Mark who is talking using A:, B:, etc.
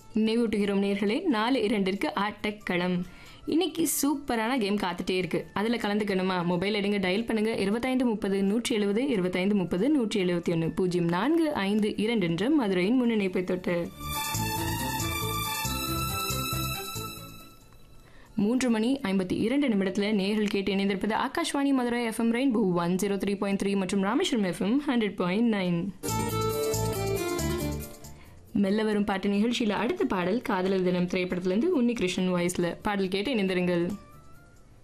A: நினைவூட்டுகிறோம் நேர்களே நாலு இரண்டிற்கு ஆட்டக்களம் இன்னைக்கு சூப்பரான கேம் காத்துட்டே இருக்கு அதில் கலந்துக்கணுமா மொபைல் எடுங்க டயல் பண்ணுங்க இருபத்தைந்து முப்பது நூற்றி எழுபது இருபத்தைந்து முப்பது நூற்றி எழுபத்தி ஒன்று பூஜ்ஜியம் நான்கு ஐந்து இரண்டு என்ற மதுரையின் முன்னிணைப்பை தொட்டு மூன்று மணி ஐம்பத்தி இரண்டு நிமிடத்தில் நேர்கள் கேட்டு இணைந்திருப்பது Akashvani Madurai FM rainbow one zero three point three மற்றும் Rameswaram FM hundred point nine மெல்ல வரும் பாட்டு நிகழ்ச்சியில் அடுத்த பாடல் காதலர் தினம் திரைப்படத்திலிருந்து உன்னிகிருஷ்ணன் வாய்ஸ்ல பாடல் கேட்டு இணைந்திருங்கள்